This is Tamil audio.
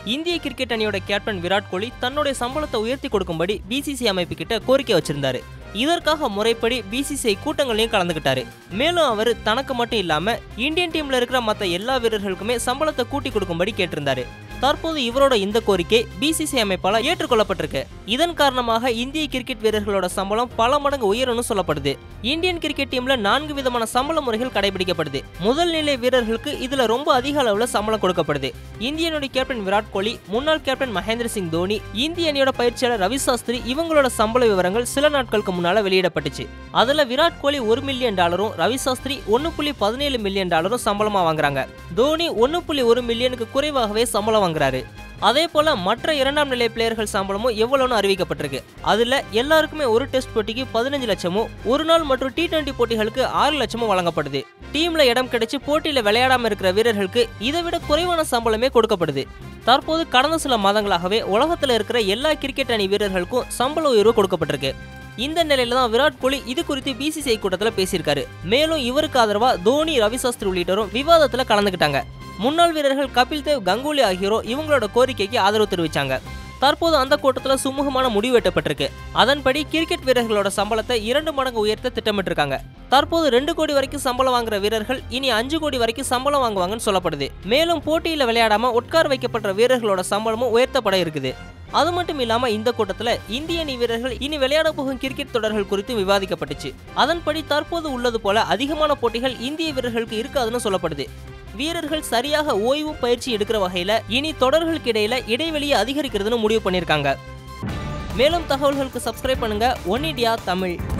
இந்திய கிரிக்கெட் அணியோட கேப்டன் விராட் கோலி தன்னுடைய சம்பளத்தை உயர்த்தி கொடுக்கும்படி பிசிசி அமைப்பு கிட்ட கோரிக்கை வச்சிருந்தாரு இதற்காக முறைப்படி பிசிசிஐ கூட்டங்களையும் கலந்துக்கிட்டாரு மேலும் அவர் தனக்கு மட்டும் இல்லாம இந்தியன் டீம்ல இருக்கிற மற்ற எல்லா வீரர்களுக்குமே சம்பளத்தை கூட்டி கொடுக்கும்படி கேட்டிருந்தாரு தற்போது இவரோட இந்த கோரிக்கை பிசிசி அமைப்பால ஏற்றுக்கொள்ளப்பட்டிருக்கு இதன் காரணமாக இந்திய கிரிக்கெட் வீரர்களோட சம்பளம் பல மடங்கு உயரும்னு சொல்லப்படுது இந்தியன் கிரிக்கெட் டீம்ல நான்கு விதமான சம்பள முறைகள் கடைபிடிக்கப்படுது முதல் நிலை வீரர்களுக்கு இதுல ரொம்ப அதிக அளவுல சம்பளம் கொடுக்கப்படுது இந்தியனுடைய கேப்டன் விராட் கோலி முன்னாள் கேப்டன் மகேந்திர சிங் தோனி இந்திய அணியோட பயிற்சியாளர் ரவி சாஸ்திரி இவங்களோட சம்பள விவரங்கள் சில நாட்களுக்கு முன்னால வெளியிடப்பட்டுச்சு அதுல விராட் கோலி ஒரு மில்லியன் டாலரும் ரவி சாஸ்திரி ஒன்னு புள்ளி பதினேழு மில்லியன் டாலரும் சம்பளமா வாங்குறாங்க தோனி ஒன்னு புள்ளி ஒரு மில்லியனுக்கு குறைவாகவே சம்பளம் வாங்குறாரு அதே போல மற்ற இரண்டாம் நிலை பிளேயர்கள் சம்பளமும் எவ்வளவுன்னு அறிவிக்கப்பட்டிருக்கு அதுல எல்லாருக்குமே ஒரு டெஸ்ட் போட்டிக்கு பதினஞ்சு லட்சமும் ஒரு நாள் மற்றும் டி டுவெண்டி போட்டிகளுக்கு ஆறு லட்சமும் வழங்கப்படுது டீம்ல இடம் கிடைச்சு போட்டியில விளையாடாம இருக்கிற வீரர்களுக்கு இதை விட குறைவான சம்பளமே கொடுக்கப்படுது தற்போது கடந்த சில மாதங்களாகவே உலகத்துல இருக்கிற எல்லா கிரிக்கெட் அணி வீரர்களுக்கும் சம்பள உயர்வு கொடுக்கப்பட்டிருக்கு இந்த நிலையில தான் விராட் கோலி இது குறித்து பிசிசிஐ கூட்டத்துல பேசியிருக்காரு மேலும் இவருக்கு ஆதரவா தோனி ரவி சாஸ்திரி உள்ளிட்டோரும் விவாதத்துல கலந்துக்கிட்டாங்க முன்னாள் வீரர்கள் கபில் தேவ் கங்குலி ஆகியோரும் இவங்களோட கோரிக்கைக்கு ஆதரவு தெரிவிச்சாங்க தற்போது அந்த கூட்டத்தில் சுமூகமான முடிவு எட்டப்பட்டிருக்கு அதன்படி கிரிக்கெட் வீரர்களோட சம்பளத்தை இரண்டு மடங்கு உயர்த்த திட்டமிட்டிருக்காங்க தற்போது ரெண்டு கோடி வரைக்கும் சம்பளம் வாங்குற வீரர்கள் இனி அஞ்சு கோடி வரைக்கும் சம்பளம் வாங்குவாங்கன்னு சொல்லப்படுது மேலும் போட்டியில விளையாடாம உட்கார வைக்கப்பட்ட வீரர்களோட சம்பளமும் உயர்த்தப்பட இருக்குது அது மட்டும் இல்லாம இந்த கூட்டத்துல இந்திய அணி வீரர்கள் இனி விளையாட போகும் கிரிக்கெட் தொடர்கள் குறித்து விவாதிக்கப்பட்டுச்சு அதன்படி தற்போது உள்ளது போல அதிகமான போட்டிகள் இந்திய வீரர்களுக்கு இருக்காதுன்னு சொல்லப்படுது வீரர்கள் சரியாக ஓய்வு பயிற்சி எடுக்கிற வகையில இனி தொடர்களுக்கு இடையில இடைவெளியை அதிகரிக்கிறதுன்னு முடிவு பண்ணியிருக்காங்க மேலும் தகவல்களுக்கு சப்ஸ்கிரைப் பண்ணுங்க ஒன் இண்டியா தமிழ்